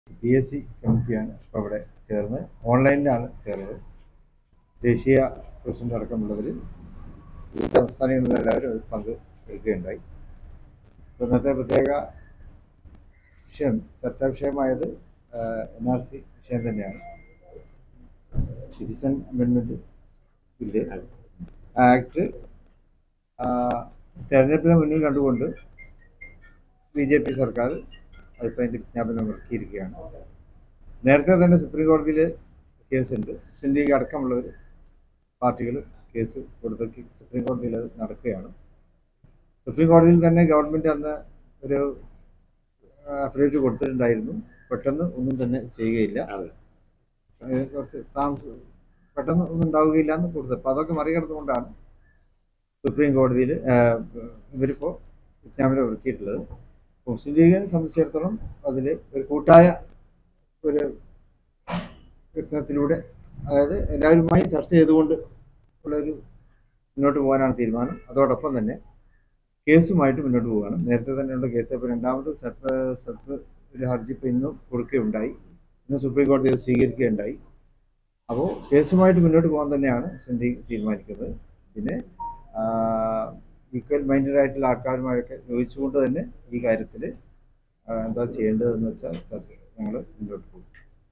P S C കമ്മിറ്റിയാണ് ഇപ്പോൾ അവിടെ ചേർന്ന് ഓൺലൈനിലാണ് ചേർന്നത് ദേശീയ പ്രസിഡന്റ് അടക്കമുള്ളവർ വിവിധ സംസ്ഥാനങ്ങളിൽ എല്ലാവരും അതിൽ പങ്ക് എടുക്കുകയുണ്ടായി ഇപ്പോൾ ഇന്നത്തെ പ്രത്യേക വിഷയം ചർച്ചാ വിഷയമായത് എൻ ആർ സി വിഷയം തന്നെയാണ് സിറ്റിസൺ അമെൻമെൻറ്റ് ബില്ല് ആക്ട് തെരഞ്ഞെടുപ്പിനെ മുന്നിൽ കണ്ടുകൊണ്ട് ബി ജെ പി സർക്കാർ അതിപ്പോൾ അതിൻ്റെ വിജ്ഞാപനം ഇറക്കിയിരിക്കുകയാണ് നേരത്തെ തന്നെ സുപ്രീം കോടതിയിൽ കേസുണ്ട് മുസ്ലിം ലീഗ് അടക്കമുള്ളവർ പാർട്ടികൾ കേസ് കൊടുത്ത സുപ്രീം കോടതിയിൽ അത് നടക്കുകയാണ് സുപ്രീം കോടതിയിൽ തന്നെ ഗവൺമെൻറ് അന്ന് ഒരു അഫിഡേറ്റ് കൊടുത്തിട്ടുണ്ടായിരുന്നു പെട്ടെന്ന് ഒന്നും തന്നെ ചെയ്യുകയില്ല അതെ. ഏഹ് കുറച്ച് താമസം പെട്ടെന്ന് ഒന്നും ഉണ്ടാവുകയില്ല എന്ന് കൊടുത്തത് അപ്പോൾ അതൊക്കെ മറികടന്നുകൊണ്ടാണ് സുപ്രീം കോടതിയിൽ ഇവരിപ്പോൾ വിജ്ഞാപനം ഇറക്കിയിട്ടുള്ളത് മുസ്ലിം ലീഗിനെ സംബന്ധിച്ചിടത്തോളം അതിൽ ഒരു കൂട്ടായ ഒരു യത്നത്തിലൂടെ അതായത് എല്ലാവരുമായി ചർച്ച ചെയ്തുകൊണ്ട് ഉള്ളൊരു മുന്നോട്ട് പോകാനാണ് തീരുമാനം അതോടൊപ്പം തന്നെ കേസുമായിട്ട് മുന്നോട്ട് പോവുകയാണ് നേരത്തെ തന്നെയുള്ള കേസ് അപ്പോൾ രണ്ടാമത് സബ് സബ് ഒരു ഹർജി ഇപ്പോൾ ഇന്നും കൊടുക്കുകയുണ്ടായി ഇന്ന് സുപ്രീം കോടതി അത് സ്വീകരിക്കുകയുണ്ടായി അപ്പോൾ കേസുമായിട്ട് മുന്നോട്ട് പോകാൻ തന്നെയാണ് മുസ്ലിം ലീഗ് തീരുമാനിക്കുന്നത് പിന്നെ ഈക്വൽ മൈൻഡഡ് ആയിട്ടുള്ള ആൾക്കാരുമായൊക്കെ ചോദിച്ചുകൊണ്ട് തന്നെ ഈ കാര്യത്തിൽ എന്താ ചെയ്യേണ്ടതെന്ന് വെച്ചാൽ ചർച്ച ഞങ്ങൾ മുന്നോട്ട് പോകും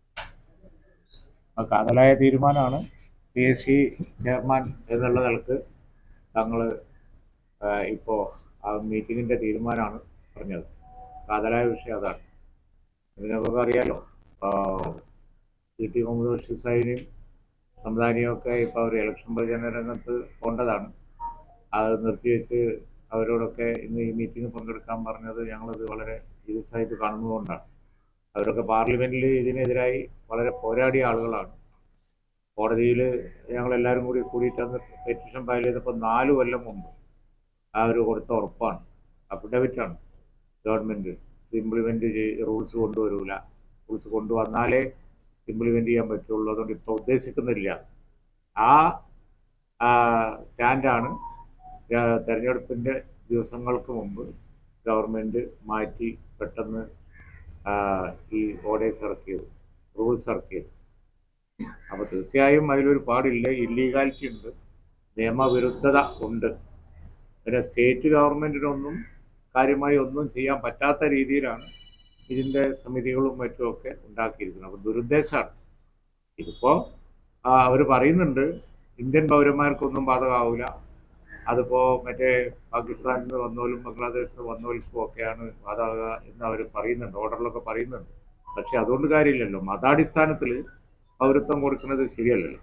ആ കാതലായ തീരുമാനമാണ് പി എസ് സി ചെയർമാൻ എന്നുള്ള നിലക്ക് തങ്ങൾ ഇപ്പോൾ ആ മീറ്റിങ്ങിൻ്റെ തീരുമാനമാണ് പറഞ്ഞത് കാതലായ വിഷയം അതാണ് ഇതിനൊക്കെ അറിയാലോ സി ടി മുഹമ്മദ് ബഷീർ സാഹിബിനെയും സംവിധാനിയും ഒക്കെ ഇപ്പോൾ അവർ ഇലക്ഷൻ പ്രചരണ രംഗത്ത് പോണ്ടതാണ് അത് നിർത്തിവെച്ച് അവരോടൊക്കെ ഇന്ന് ഈ മീറ്റിംഗ് പങ്കെടുക്കാൻ പറഞ്ഞത് ഞങ്ങളത് വളരെ സീരിയസ് ആയിട്ട് കാണുന്നതുകൊണ്ടാണ് അവരൊക്കെ പാർലമെന്റിൽ ഇതിനെതിരായി വളരെ പോരാടിയ ആളുകളാണ് കോടതിയിൽ ഞങ്ങളെല്ലാവരും കൂടി കൂടിയിട്ടന്ന് പെറ്റീഷൻ ഫയൽ ചെയ്തപ്പോൾ നാല് കൊല്ലം മുമ്പ് അവർ കൊടുത്ത ഉറപ്പാണ് അഫിഡവിറ്റാണ് ഗവൺമെൻറ് ഇംപ്ലിമെൻ്റ് റൂൾസ് കൊണ്ടുവരൂല റൂൾസ് കൊണ്ടുവന്നാലേ ഇംപ്ലിമെൻ്റ് ചെയ്യാൻ പറ്റുള്ളൂ അതുകൊണ്ട് ഇപ്പോൾ ഉദ്ദേശിക്കുന്നില്ല ആ സ്റ്റാൻഡാണ് തെരഞ്ഞെടുപ്പിൻ്റെ ദിവസങ്ങൾക്ക് മുമ്പ് ഗവൺമെൻറ് മാറ്റി പെട്ടെന്ന് ആ, ഈ ഓർഡേഴ്സ് ഇറക്കിയത് റൂൾസ് ഇറക്കിയത് അപ്പോൾ തീർച്ചയായും അതിലൊരു പാടില്ല ഇല്ലീഗാലിറ്റി ഉണ്ട് നിയമവിരുദ്ധത ഉണ്ട് പിന്നെ സ്റ്റേറ്റ് ഗവൺമെൻറ്റിനൊന്നും കാര്യമായി ഒന്നും ചെയ്യാൻ പറ്റാത്ത രീതിയിലാണ് ഇതിൻ്റെ സമിതികളും മറ്റുമൊക്കെ ഉണ്ടാക്കിയിരിക്കുന്നത് അപ്പോൾ ദുരുദ്ദേശമാണ് ഇതിപ്പോൾ അവർ പറയുന്നുണ്ട് ഇന്ത്യൻ പൗരന്മാർക്കൊന്നും ബാധകമാവില്ല അതിപ്പോൾ മറ്റേ പാകിസ്ഥാനിൽ നിന്ന് വന്നോലും ബംഗ്ലാദേശിൽ നിന്ന് വന്നോൽക്കും ഒക്കെയാണ് ബാധക എന്ന് അവർ പറയുന്നുണ്ട് ഓർഡറിലൊക്കെ പറയുന്നുണ്ട് പക്ഷെ അതുകൊണ്ട് കാര്യമില്ലല്ലോ മതാടിസ്ഥാനത്തിൽ പൗരത്വം കൊടുക്കുന്നത് ശരിയല്ലല്ലോ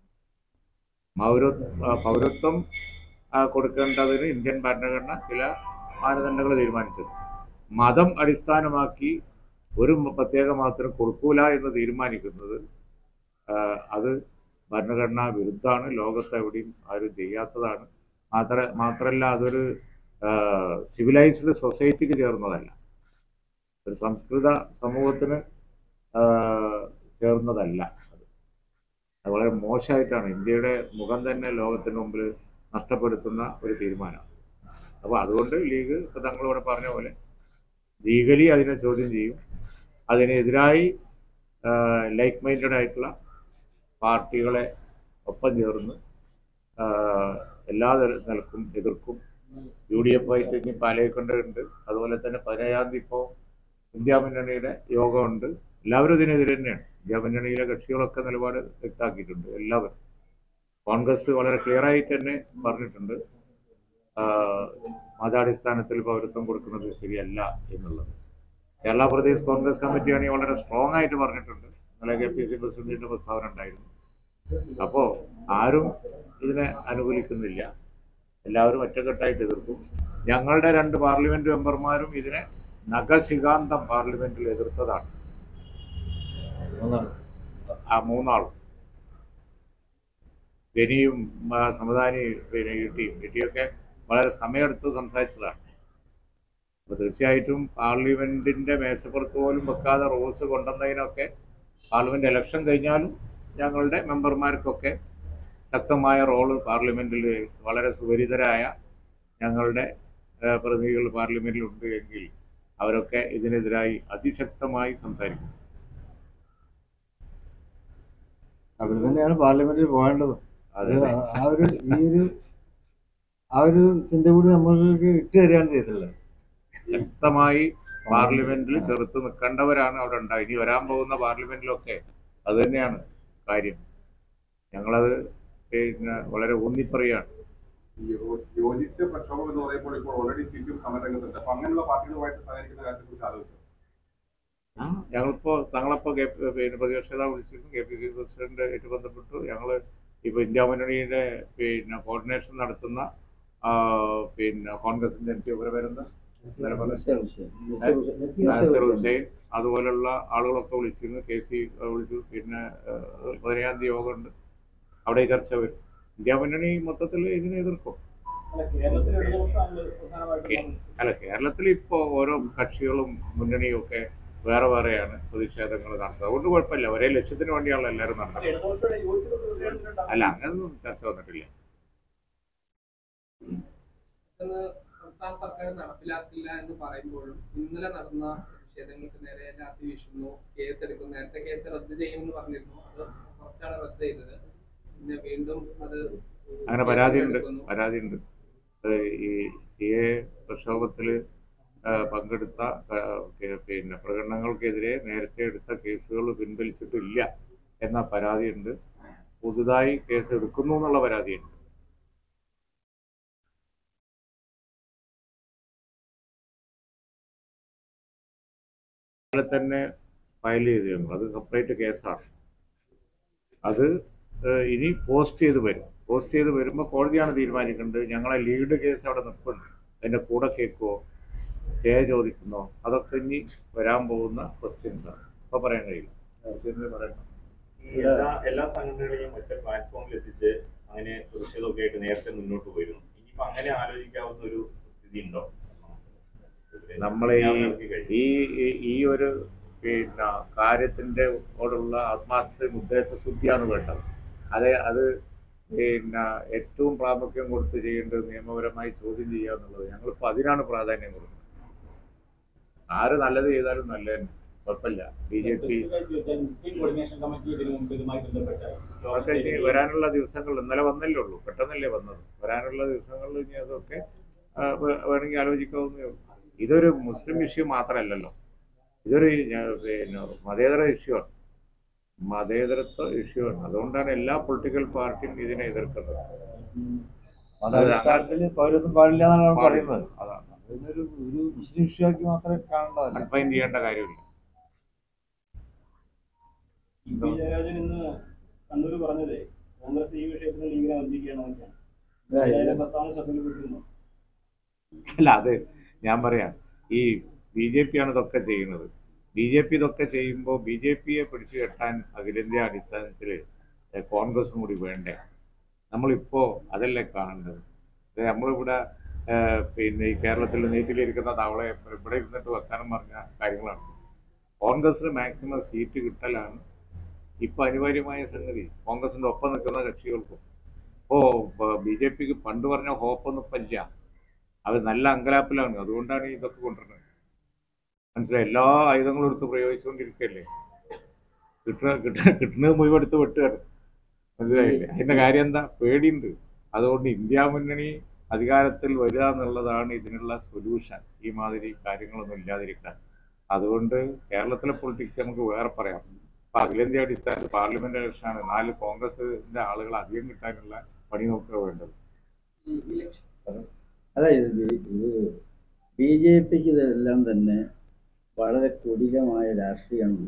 പൗര പൗരത്വം ആ, കൊടുക്കേണ്ടതിന് ഇന്ത്യൻ ഭരണഘടന ചില മാനദണ്ഡങ്ങൾ തീരുമാനിച്ചത് മതം അടിസ്ഥാനമാക്കി ഒരു പ്രത്യേക മതത്തിന് കൊടുക്കൂല എന്ന് തീരുമാനിക്കുന്നത് ആ, അത് ഭരണഘടനാ വിരുദ്ധമാണ് ലോകത്ത് എവിടെയും ആരും ചെയ്യാത്തതാണ് മാത്ര മാത്രമല്ല അതൊരു സിവിലൈസ്ഡ് സൊസൈറ്റിക്ക് ചേർന്നതല്ല ഒരു സംസ്കൃത സമൂഹത്തിന് ആ, ചേർന്നതല്ല അത് അത് വളരെ മോശമായിട്ടാണ് ഇന്ത്യയുടെ മുഖം തന്നെ ലോകത്തിന് മുമ്പിൽ നഷ്ടപ്പെടുത്തുന്ന ഒരു തീരുമാനമാണ് അപ്പോൾ അതുകൊണ്ട് ലീഗ് ഇപ്പോൾ തങ്ങളിവിടെ പറഞ്ഞ പോലെ ലീഗലി അതിനെ ചോദ്യം ചെയ്യും അതിനെതിരായി ലൈക്ക് മൈൻഡഡ് ആയിട്ടുള്ള പാർട്ടികളെ ഒപ്പം ചേർന്ന് ആ, എല്ലാ നില- നിലക്കും എതിർക്കും യു ഡി എഫ് ആയിട്ട് ഇനി പാലയക്കൊണ്ടുണ്ട് അതുപോലെ തന്നെ പതിനേഴാം തീയതി ഇപ്പോൾ ഇന്ത്യ മുന്നണിയുടെ യോഗമുണ്ട് എല്ലാവരും ഇതിനെതിരെ തന്നെയാണ് ഇന്ത്യ മുന്നണിയിലെ കക്ഷികളൊക്കെ നിലപാട് വ്യക്തമാക്കിയിട്ടുണ്ട് എല്ലാവരും കോൺഗ്രസ് വളരെ ക്ലിയർ ആയിട്ട് തന്നെ പറഞ്ഞിട്ടുണ്ട് ആ, മതാടിസ്ഥാനത്തിൽ പൗരത്വം കൊടുക്കുന്നത് ശരിയല്ല എന്നുള്ളത് കേരള പ്രദേശ് കോൺഗ്രസ് കമ്മിറ്റിയാണെങ്കിൽ വളരെ സ്ട്രോങ് ആയിട്ട് പറഞ്ഞിട്ടുണ്ട് ഇന്നലെ കെ പി സി പ്രസിഡന്റിന്റെ പ്രസ്താവന ഉണ്ടായിരുന്നു അപ്പോൾ ആരും ഇതിനെ അനുകൂലിക്കുന്നില്ല എല്ലാവരും ഒറ്റക്കെട്ടായിട്ട് എതിർക്കും ഞങ്ങളുടെ രണ്ട് പാർലമെന്റ് മെമ്പർമാരും ഇതിനെ നഖശികാന്തം പാർലമെന്റിൽ എതിർത്തതാണ് ഒന്നാണ് ആ മൂന്നാളും ഗനിയും ആ, സമദാനി പിന്നെ ഇട്ടിയും ഇട്ടിയൊക്കെ വളരെ സമയമെടുത്ത് സംസാരിച്ചതാണ് അപ്പോൾ തീർച്ചയായിട്ടും പാർലമെന്റിന്റെ മേശപ്പുറത്ത് പോലും വെക്കാതെ റൂൾസ് കൊണ്ടുവന്നതിനൊക്കെ പാർലമെന്റ് ഇലക്ഷൻ കഴിഞ്ഞാലും ഞങ്ങളുടെ മെമ്പർമാർക്കൊക്കെ ശക്തമായ റോള് പാർലമെന്റിൽ വളരെ സുപരിതരായ ഞങ്ങളുടെ ആ, പ്രതിനിധികൾ പാർലമെന്റിൽ ഉണ്ട് എങ്കിൽ അവരൊക്കെ ഇതിനെതിരായി അതിശക്തമായി സംസാരിക്കും അവിടെ തന്നെയാണ് പാർലമെന്റിൽ പോകേണ്ടത് അത് അതെ ആ- ആ ഒരു ഈ ഒരു ആ ഒരു ചിന്ത കൂടി നമ്മൾക്ക് ഇട്ട് തരികയാണ് ചെയ്തിട്ടുള്ളത് ശക്തമായി പാർലമെന്റിൽ ചെറുത്ത് നിൽക്കേണ്ടവരാണ് അവിടെ ഉണ്ടായി ഇനി വരാൻ പോകുന്ന പാർലമെന്റിലൊക്കെ അത് തന്നെയാണ് കാര്യം ഞങ്ങളത് പിന്നെ വളരെ ഊന്നിപ്പറയാണ് ഈ യോ- യോജിച്ച പ്രക്ഷോഭം എന്ന് പറയുമ്പോൾ ഇപ്പോൾ ഓൾറെഡി സി പി എം സമരരംഗത്തുണ്ട് അപ്പൊ അങ്ങനെയുള്ള പാർട്ടികളുമായിട്ട് സഹകരിക്കുന്ന കാര്യത്തെ കുറിച്ച് ആലോചിച്ചു ഞങ്ങളിപ്പോ തങ്ങളിപ്പോ കെ പി- പിന്നെ പ്രതിപക്ഷ നേതാവ് വിളിച്ചിരുന്നു കെ പി സി പ്രസിഡന്റായിട്ട് ബന്ധപ്പെട്ടു ഞങ്ങള് ഇപ്പൊ ഇന്ത്യ മുന്നണിയുടെ പിന്നെ കോർഡിനേഷൻ നടത്തുന്ന ആ, പിന്നെ കോൺഗ്രസിന്റെ എം പി ഇവിടെ വരുന്ന ഇന്നലെ പറഞ്ഞ നാസർ ഹുസൈൻ അതുപോലുള്ള ആളുകളൊക്കെ വിളിച്ചിരുന്നു കെ സി വിളിച്ചു പിന്നെ ഏഹ്, പതിനേഴാം തീയതി യോഗമുണ്ട് അവിടെ ഈ ചർച്ച വരും ഇന്ത്യ മുന്നണി മൊത്തത്തിൽ ഇതിനെ എതിർക്കും കേ- അല്ല കേരളത്തിൽ ഇപ്പോൾ ഓരോ കക്ഷികളും മുന്നണിയും ഒക്കെ വേറെ വേറെയാണ് പ്രതിഷേധങ്ങൾ നടത്തുന്നത് അതുകൊണ്ട് കുഴപ്പമില്ല ഒരേ ലക്ഷ്യത്തിന് വേണ്ടിയാണല്ലോ എല്ലാവരും നടത്തുന്നത് അല്ല അങ്ങനൊന്നും ചർച്ച വന്നിട്ടില്ല പെട്ടെന്ന് സംസ്ഥാന സർക്കാർ നടപ്പിലാക്കില്ല എന്ന് പറയുമ്പോഴും ഇന്നലെ നടന്ന പ്രതിഷേധങ്ങൾക്ക് നേരെ രാത്രി വീശുന്നു കേസ് എടുക്കും നേരത്തെ കേസ് റദ്ദ് ചെയ്യുമെന്ന് പറഞ്ഞിരുന്നു അത് കുറച്ചാണ് റദ്ദ് ചെയ്തത് പിന്നെ വീണ്ടും അത് അങ്ങനെ പരാതിയുണ്ട് എടുക്കുന്നു. പരാതിയുണ്ട് ഏഹ് ഈ സി എ പ്രക്ഷോഭത്തിൽ പങ്കെടുത്ത ഏഹ്, കെ- പിന്നെ പ്രകടനങ്ങൾക്കെതിരെ നേരത്തെ എടുത്ത കേസുകൾ പിൻവലിച്ചിട്ടില്ല എന്ന പരാതിയുണ്ട് പുതുതായി കേസ് എടുക്കുന്നു എന്നുള്ള പരാതിയുണ്ട് അതുപോലെ തന്നെ ഫയൽ ചെയ്ത് ഞങ്ങൾ അത് സെപ്പറേറ്റ് കേസാണ് അത് ഏഹ്, ഇനി പോസ്റ്റ് ചെയ്ത് വരും പോസ്റ്റ് ചെയ്ത് വരുമ്പോൾ കോടതിയാണ് തീരുമാനിക്കേണ്ടത് ഞങ്ങളെ ലീഡ് കേസ് അവിടെ നിൽപ്പുണ്ട് അതിൻ്റെ കൂടെ കേൾക്കുമോ സ്റ്റേ ചോദിക്കുന്നോ അതൊക്കെ ഇനി വരാൻ പോകുന്ന ക്വസ്റ്റ്യൻസ് ആണ് അപ്പോൾ പറയാൻ കഴിയില്ല ക്വസ്റ്റ്യൻസ് പറയണം ഈ എല്ലാ എല്ലാ സംഘടനകളെയും ഒറ്റ പ്ലാറ്റ്ഫോമിൽ എത്തിച്ച് അങ്ങനെ പ്രതിഷേധമൊക്കെ ആയിട്ട് നേരത്തെ മുന്നോട്ട് പോയിരുന്നു ഇനിയിപ്പോ അങ്ങനെ ആലോചിക്കാവുന്ന ഒരു സ്ഥിതി ഉണ്ടോ നമ്മളെ ഈ ഇറക്കി കഴിഞ്ഞു. ഈ ഈ- ഈ ഒരു പിന്നെ കാര്യത്തിന്റെ ഓടുള്ള ആത്മാർത്ഥ ഉദ്ദേശശുദ്ധിയാണ് വേണ്ടത് അത് അത് പിന്നെ ഏറ്റവും പ്രാമുഖ്യം കൊടുത്ത് ചെയ്യേണ്ടത് നിയമപരമായി ചോദ്യം ചെയ്യുക എന്നുള്ളത് ഞങ്ങളിപ്പോൾ അതിനാണ് പ്രാധാന്യം കൊടുക്കുന്നത് ആര് നല്ലത് ചെയ്താലും നല്ല കുഴപ്പമില്ല B J P Muslim coordination committee ഇതിനു മുമ്പ് ഇതുമായി ബന്ധപ്പെട്ട് അതൊക്കെ ഇനി വരാനുള്ള ദിവസങ്ങൾ ഇന്നലെ വന്നല്ലേ ഉള്ളൂ പെട്ടെന്നല്ലേ വന്നത് വരാനുള്ള ദിവസങ്ങളിൽ ഇനി അതൊക്കെ ആ, വേ- വേണമെങ്കിൽ ആലോചിക്കാവുന്നേ ഉള്ളൂ ഇതൊരു മുസ്ലിം ഇഷ്യൂ മാത്രമല്ലല്ലോ ഇതൊരു ഞ- പിന്നെ മതേതര ഇഷ്യൂ ആണ് മതേതരത്വ ഇഷ്യൂ ആണ് അതുകൊണ്ടാണ് എല്ലാ പൊളിറ്റിക്കൽ പാർട്ടിയും ഇതിനെ എതിർക്കുന്നത് മതാടിസ്ഥാനത്തിൽ പൗരത്വം പാടില്ല എന്നാണ് നമ്മൾ പാടില്ല. പറയുന്നത് അതാണ് അതിനൊരു ഒരു മുസ്ലിം ഇഷ്യൂ ആക്കി മാത്രമേ കാണേണ്ടതല്ല കൺഫൈൻ ചെയ്യേണ്ട കാര്യമില്ല ഇ പി ജയരാജൻ ഇന്ന് കണ്ണൂർ പറഞ്ഞത് കോൺഗ്രസ് ഈ വിഷയത്തിൽ ലീഗിനെ വഞ്ചിക്കുകയാണെന്നൊക്കെയാണ് ജയരാജൻ പ്രസ്താവന ശ്രദ്ധയിൽപ്പെട്ടിരുന്നു അല്ല അത് ഞാൻ പറയാം ഈ ബി ജെ പി ആണ് ഇതൊക്കെ ചെയ്യുന്നത് ബി ജെ പി ഇതൊക്കെ ചെയ്യുമ്പോൾ ബി ജെ പിയെ പിടിച്ചു കെട്ടാൻ അഖിലേന്ത്യാ അടിസ്ഥാനത്തിൽ കോൺഗ്രസും കൂടി വേണ്ടേ നമ്മളിപ്പോ അതല്ലേ കാണേണ്ടത് ഇത് നമ്മളിവിടെ ഏഹ്, പിന്നെ ഈ കേരളത്തിൽ നീറ്റിലിരിക്കുന്ന തവളെ ഇവിടെ ഇരുന്നിട്ട് വെക്കാനും പറഞ്ഞ കാര്യങ്ങളാണ് കോൺഗ്രസിന് മാക്സിമം സീറ്റ് കിട്ടലാണ് ഇപ്പൊ അനിവാര്യമായ സംഗതി കോൺഗ്രസിന്റെ ഒപ്പം നിൽക്കുന്ന കക്ഷികൾക്കും ഇപ്പോ ബി ജെ പിക്ക് പണ്ട് പറഞ്ഞ ഹോപ്പൊന്നും ഇപ്പം ഇല്ല അവർ നല്ല അങ്കലാപ്പിലാണ് അതുകൊണ്ടാണ് ഇതൊക്കെ കൊണ്ടുവരുന്നത് മനസ്സിലായി എല്ലാ ആയുധങ്ങളും എടുത്ത് പ്രയോഗിച്ചുകൊണ്ടിരിക്കുകയല്ലേ കിട്ടുന്ന കിട്ടുന്ന കിട്ടുന്നത് മുഴുവൻ എടുത്ത് വെട്ടുകയാണ് മനസ്സിലായില്ലേ അതിന്റെ കാര്യം എന്താ പേടിയുണ്ട് അതുകൊണ്ട് ഇന്ത്യ മുന്നണി അധികാരത്തിൽ വരിക എന്നുള്ളതാണ് ഇതിനുള്ള സൊല്യൂഷൻ ഈ മാതിരി കാര്യങ്ങളൊന്നും ഇല്ലാതിരിക്കാൻ അതുകൊണ്ട് കേരളത്തിലെ പൊളിറ്റിക്സ് നമുക്ക് വേറെ പറയാം ഇപ്പൊ അഖിലേന്ത്യാ അടിസ്ഥാനത്തിൽ പാർലമെന്റ് ഇലക്ഷനാണ് നാല് കോൺഗ്രസിന്റെ ആളുകൾ അധികം കിട്ടാനുള്ള പണി നോക്കുക വേണ്ടത് ഈ ഇലക്ഷൻ അല്ല ഇത് ബി- ഇത് ബി ജെ പിക്ക് ഇതെല്ലാം തന്നെ വളരെ കുടിലമായ രാഷ്ട്രീയമാണ്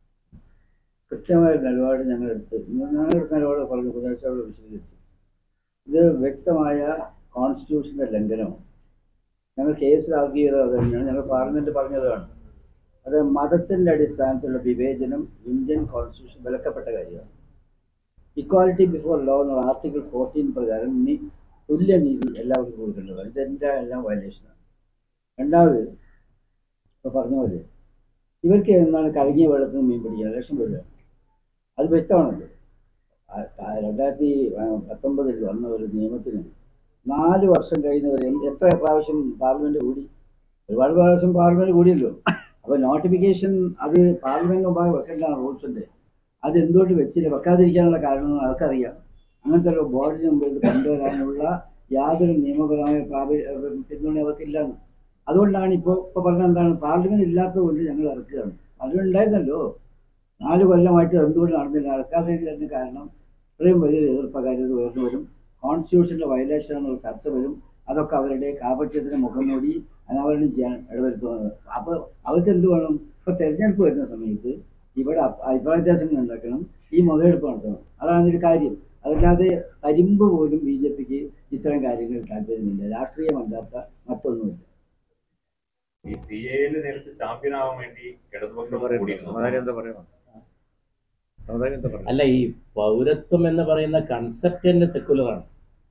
കൃത്യമായ നിലപാട് ഞങ്ങളെടുത്ത് ഞങ്ങളെടുത്ത നിലപാട് പറഞ്ഞു പ്രദേശത്തോട് വിശദീകരിച്ചു ഇത് വ്യക്തമായ കോൺസ്റ്റിറ്റ്യൂഷൻ്റെ ലംഘനമാണ് ഞങ്ങൾ കേസിൽ ആർഗ്യ ചെയ്തത് അത് തന്നെയാണ് ഞങ്ങൾ പാർലമെന്റ് പറഞ്ഞതാണ് അത് മതത്തിൻ്റെ അടിസ്ഥാനത്തിലുള്ള വിവേചനം ഇന്ത്യൻ കോൺസ്റ്റിറ്റ്യൂഷൻ വിലക്കപ്പെട്ട കാര്യമാണ് ഇക്വാലിറ്റി ബിഫോർ ലോ എന്നുള്ള ആർട്ടിക്കിൾ ഫോർട്ടീൻ പ്രകാരം നീ തുല്യനീതി എല്ലാവർക്കും കൊടുക്കേണ്ടതാണ് ഇതെൻ്റെ എല്ലാം വയലേഷനാണ് രണ്ടാമത് ഇപ്പോൾ പറഞ്ഞ പോലെ ഇവർക്ക് എന്താണ് കവിഞ്ഞ വെള്ളത്തിൽ നിന്ന് മീൻ പിടിക്കാൻ ഇലക്ഷൻ വരിക അത് വ്യക്തമാണല്ലോ ആ- ആ രണ്ടായിരത്തി ആ, പത്തൊമ്പതിൽ വന്ന ഒരു നിയമത്തിന് നാല് വർഷം കഴിയുന്നവർ എത്ര പ്രാവശ്യം പാർലമെന്റ് കൂടി ഒരുപാട് പ്രാവശ്യം പാർലമെന്റ് കൂടിയല്ലോ അപ്പോൾ നോട്ടിഫിക്കേഷൻ അത് പാർലമെന്റ് മുമ്പാകെ വെക്കേണ്ടതാണ് റൂൾസിന്റെ അത് എന്തുകൊണ്ട് വെച്ചില്ല വെക്കാതിരിക്കാനുള്ള കാരണം അവർക്കറിയാം അങ്ങനത്തെ ഒരു ബോർഡിന് മുമ്പിൽ ഇത് കൊണ്ടുവരാനുള്ള യാതൊരു നിയമപരമായ പ്രാബല്യ പിന്തുണ അവർക്കില്ലാന്ന് അതുകൊണ്ടാണ് ഇപ്പോൾ ഇപ്പോൾ പറഞ്ഞ എന്താണ് പാർലമെന്റ് ഇല്ലാത്തത് കൊണ്ട് ഞങ്ങൾ ഇറക്കുകയാണ് പാർലമെന്റ് ഉണ്ടായിരുന്നല്ലോ നാല് കൊല്ലമായിട്ട് എന്തുകൊണ്ട് നടന്നില്ല ഇറക്കാത്തതിന് കാരണം ഇത്രയും വലിയൊരു എതിർപ്പകാര്യത ഉയർന്നു വരും കോൺസ്റ്റിറ്റ്യൂഷനിലെ വയലേഷൻ എന്നുള്ള ചർച്ച വരും അതൊക്കെ അവരുടെ കാപട്യത്തിന് മുഖം മൂടി അനാവരണം ചെയ്യാൻ ഇടവരുത്തുന്നത് അപ്പോൾ അവർക്ക് എന്ത് വേണം ഇപ്പോൾ തെരഞ്ഞെടുപ്പ് വരുന്ന സമയത്ത് ഇവിടെ അഭ- അഭിപ്രായ വ്യത്യാസങ്ങൾ ഉണ്ടാക്കണം ഈ മുതലെടുപ്പ് നടത്തണം അതാണ് ഇതിൽ കാര്യം അതല്ലാതെ തരിമ്പ് പോലും ബി ജെ പിക്ക് ഇത്തരം കാര്യങ്ങളിൽ താല്പര്യമില്ല രാഷ്ട്രീയമല്ലാത്ത മറ്റൊന്നുമില്ല ഈ സി എയിൽ നേരത്തെ ചാമ്പ്യൻ ആവാൻ വേണ്ടി ഇടതുപക്ഷം കൂടിയിരുന്നു സമുദായം എന്താ പറയുക സമുദായം എന്താ പറയുക അല്ല ഈ പൗരത്വം എന്ന് പറയുന്ന കൺസെപ്റ്റ് തന്നെ സെക്കുലറാണ്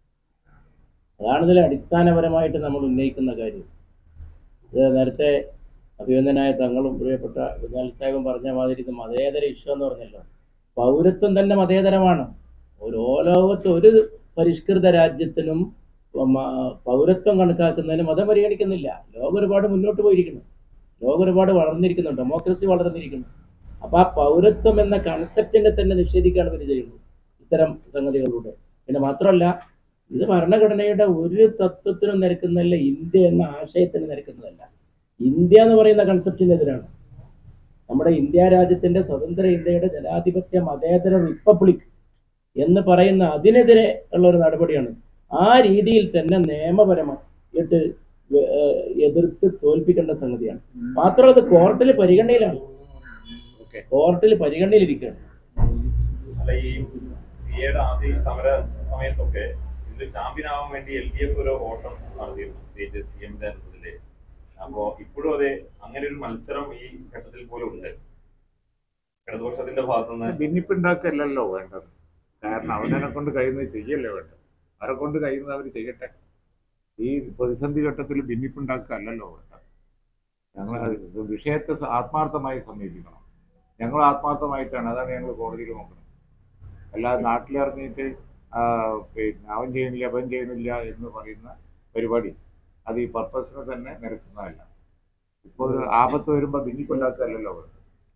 അതാണ് ഇതിൽ അടിസ്ഥാനപരമായിട്ട് നമ്മൾ ഉന്നയിക്കുന്ന കാര്യം ഇത് നേരത്തെ അഭിനന്ദനായ തങ്ങളും പ്രിയപ്പെട്ട കുഞ്ഞാൽ സാഹിബും പറഞ്ഞ മാതിരി ഇത് മതേതര ഇഷ്യൂ എന്ന് പറഞ്ഞല്ലോ പൗരത്വം തന്നെ മതേതരമാണ് ഒരു ലോകത്ത് ഒരു പരിഷ്കൃത രാജ്യത്തിനും മ- പൗരത്വം കണക്കാക്കുന്നതിന് മതം പരിഗണിക്കുന്നില്ല ലോകം ഒരുപാട് മുന്നോട്ട് പോയിരിക്കുന്നു ലോകം ഒരുപാട് വളർന്നിരിക്കുന്നു ഡെമോക്രസി വളർന്നിരിക്കുന്നു അപ്പൊ ആ പൗരത്വം എന്ന കൺസെപ്റ്റിനെ തന്നെ നിഷേധിക്കുകയാണ് ഇവർ ചെയ്യുന്നത് ഇത്തരം സംഗതികളിലൂടെ പിന്നെ മാത്രമല്ല ഇത് ഭരണഘടനയുടെ ഒരു തത്വത്തിനും നിരക്കുന്നതല്ല ഇന്ത്യ എന്ന ആശയത്തിന് നിരക്കുന്നതല്ല ഇന്ത്യ എന്ന് പറയുന്ന കൺസെപ്റ്റിനെതിരാണ് നമ്മുടെ ഇന്ത്യ രാജ്യത്തിന്റെ സ്വതന്ത്ര ഇന്ത്യയുടെ ജനാധിപത്യ മതേതര റിപ്പബ്ലിക് എന്ന് പറയുന്ന അതിനെതിരെ ഉള്ള ഒരു നടപടിയാണ് ആ രീതിയിൽ തന്നെ നിയമപരമായിട്ട് വ- ഏഹ് എതിർത്ത് തോൽപ്പിക്കേണ്ട സംഗതിയാണ് മാത്രമല്ല അത് കോർട്ടിൽ പരിഗണനയിലാണ് ഓക്കെ കോർട്ടിൽ പരിഗണനയിലിരിക്കുകയാണ് അല്ല ഈ സി എയുടെ ആദ്യ ഈ സമര സമയത്തൊക്കെ ഇതിൽ ചാമ്പ്യൻ ആവാൻ വേണ്ടി എൽ ഡി എഫ് ഒരു ഓട്ടം നടത്തിയിരുന്നു പ്രത്യേകിച്ച് സി എം നേതൃത്വത്തില് അപ്പോ ഇപ്പോഴും അതെ അങ്ങനെ ഒരു മത്സരം ഈ ഘട്ടത്തിൽ പോലും ഉണ്ട് ഇടതുപക്ഷത്തിന്റെ ഭാഗത്തുനിന്ന് ഭിന്നിപ്പുണ്ടാക്കല്ലല്ലോ വേണ്ടത് കാരണം അവനെ കൊണ്ട് കഴിയുന്നത് ചെയ്യല്ലേ വേണ്ടത് അവരെ കൊണ്ട് കഴിയുന്നത് അവർ ചെയ്യട്ടെ ഈ പ്രതിസന്ധി ഘട്ടത്തിൽ ഭിന്നിപ്പുണ്ടാക്കുകയല്ലല്ലോ വേണ്ടത് ഞങ്ങൾ അത് വിഷയത്തെ സ- ആത്മാർത്ഥമായി സമീപിക്കണം ഞങ്ങൾ ആത്മാർത്ഥമായിട്ടാണ് അതാണ് ഞങ്ങൾ കോടതിയിൽ നോക്കുന്നത് അല്ലാതെ നാട്ടിലിറങ്ങിയിട്ട് ആ, പിന്നെ അവൻ ചെയ്യുന്നില്ല അവൻ ചെയ്യുന്നില്ല എന്ന് പറയുന്ന പരിപാടി അത് ഈ പർപ്പസിനെ തന്നെ നിരക്കുന്നതല്ല ഇപ്പോൾ ഒരു ആപത്ത് വരുമ്പോൾ ഭിന്നിപ്പുണ്ടാക്കുകയല്ലല്ലോ വേണ്ടത്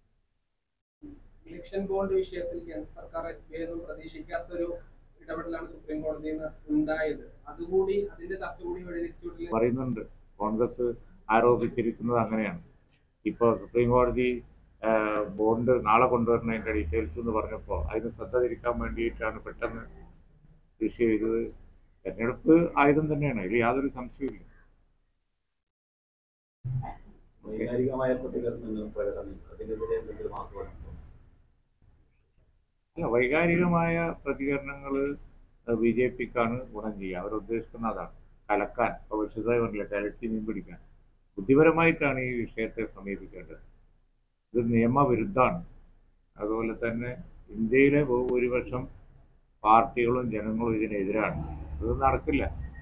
ഇലക്ഷൻ ബോണ്ട് വിഷയത്തിൽ കേന്ദ്ര സർക്കാർ എസ് ബി ഐ ഒന്നും പ്രതീക്ഷിക്കാത്തൊരു ഇടപെടലാണ് സുപ്രീം കോടതിയിൽ നിന്ന് ഉണ്ടായത് അതുകൂടി അതിന്റെ ചർച്ച കൂടി വഴിതിരിച്ചുവിടില്ല പറയുന്നുണ്ട് കോൺഗ്രസ് ആരോപിച്ചിരിക്കുന്നത് അങ്ങനെയാണ് ഇപ്പോൾ സുപ്രീം കോടതി ആ, ബോണ്ട് നാളെ കൊണ്ടുവരുന്നതിൻ്റെ ഡീറ്റെയിൽസ് എന്ന് പറഞ്ഞപ്പോൾ അതിന് ശ്രദ്ധ തിരിക്കാൻ വേണ്ടിയിട്ടാണ് പെട്ടെന്ന് ഇഷ്യൂ ചെയ്തത് തെരഞ്ഞെടുപ്പ് ആയുധം തന്നെയാണ് അതിൽ യാതൊരു സംശയമില്ല വൈകാരികമായ പ്രതികരണങ്ങളും പ്രകടനം അതിനെതിരെ എന്തെങ്കിലും ആഹ്വാനം അല്ല വൈകാരികമായ പ്രതികരണങ്ങൾ ബി ജെ പിക്കാണ് ഗുണം ചെയ്യുക അവർ ഉദ്ദേശിക്കുന്ന അതാണ് കലക്കാൻ ഇപ്പോൾ വിശുദ്ധമായി പറഞ്ഞില്ല കലക്കി മീൻ പിടിക്കാൻ ബുദ്ധിപരമായിട്ടാണ് ഈ വിഷയത്തെ സമീപിക്കേണ്ടത് ഇത് നിയമവിരുദ്ധമാണ് അതുപോലെ തന്നെ ഇന്ത്യയിലെ ബഹുഭൂരിപക്ഷം പാർട്ടികളും ജനങ്ങളും ഇതിനെതിരാണ് ഇത് നടക്കില്ല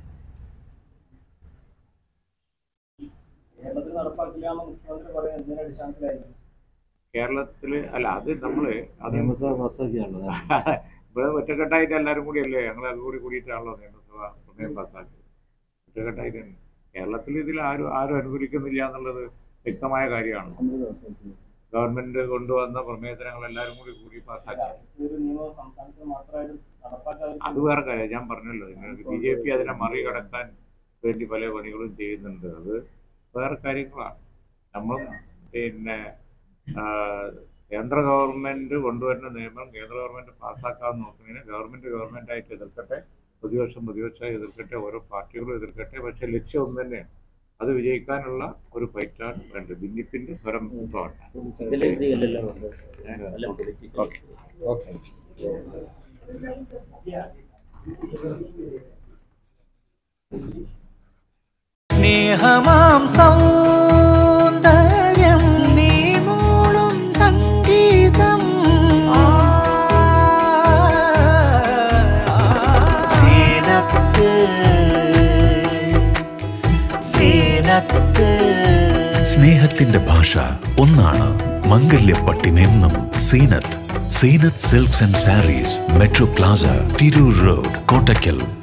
കേരളത്തിൽ നടപ്പാക്കില്ല എന്ന് മുഖ്യമന്ത്രി പറയാൻ എന്തിനാ അടിസ്ഥാനത്തിലായിരുന്നു കേരളത്തിൽ അല്ല അത് നമ്മൾ അത് നിയമസഭ പാസ്സാക്കിയാണല്ലോ ഇവിടെ ഒറ്റക്കെട്ടായിട്ട് എല്ലാവരും കൂടി അല്ലേ ഞങ്ങൾ അത് കൂടി കൂടിയിട്ടാണല്ലോ നിയമസഭ പ്രമേയം പാസ്സാക്കിയത് ഒറ്റക്കെട്ടായിട്ട് തന്നെ കേരളത്തിൽ ഇതിൽ ആരും ആരും അനുകൂലിക്കുന്നില്ല എന്നുള്ളത് വ്യക്തമായ കാര്യമാണ് ഗവൺമെന്റ് കൊണ്ടുവന്ന പ്രമേയത്തെ ഞങ്ങൾ എല്ലാവരും കൂടി കൂടി പാസ്സാക്കി ഒരു നിയമം സംസ്ഥാനത്ത് മാത്രമായിട്ട് നടപ്പാക്കാതെ അത് വേറെ കാര്യം ഞാൻ പറഞ്ഞല്ലോ ബി ജെ പി അതിനെ മറികടക്കാൻ വേണ്ടി പല പണികളും ചെയ്യുന്നുണ്ട് അത് വേറെ കാര്യങ്ങളാണ് നമ്മൾ പിന്നെ ആ, കേന്ദ്ര ഗവൺമെന്റ് കൊണ്ടുവരുന്ന നിയമം കേന്ദ്ര ഗവൺമെന്റ് പാസ്സാക്കാൻ നോക്കുന്നതിന് ഗവൺമെന്റ് ഗവൺമെന്റ് ആയിട്ട് എതിർക്കട്ടെ പ്രതിപക്ഷം പ്രതിപക്ഷമായി എതിർക്കട്ടെ ഓരോ പാർട്ടികളും എതിർക്കട്ടെ പക്ഷെ ലക്ഷ്യം ഒന്ന് തന്നെയാണ് അത് വിജയിക്കാനുള്ള ഒരു ഫൈറ്റാണ് വേണ്ടത് ഭിന്നിപ്പിന്റെ സ്വരം മാത്രമാണ് ഇന്റലിജൻസി അല്ലല്ലോ വേണ്ടത്. അല്ല പൊളിറ്റിക്കൽ ഓക്കെ ഓക്കെ സ്നേഹമാം സൗന്ദര്യം നീ മൂളും സംഗീതം സീനത്ത് സീനത്ത് സ്നേഹത്തിന്റെ ഭാഷ ഒന്നാണ് മംഗല്യപ്പട്ടിനെന്നും Zeenath Zeenath silks and saris metro plaza Tirur road Kottakkal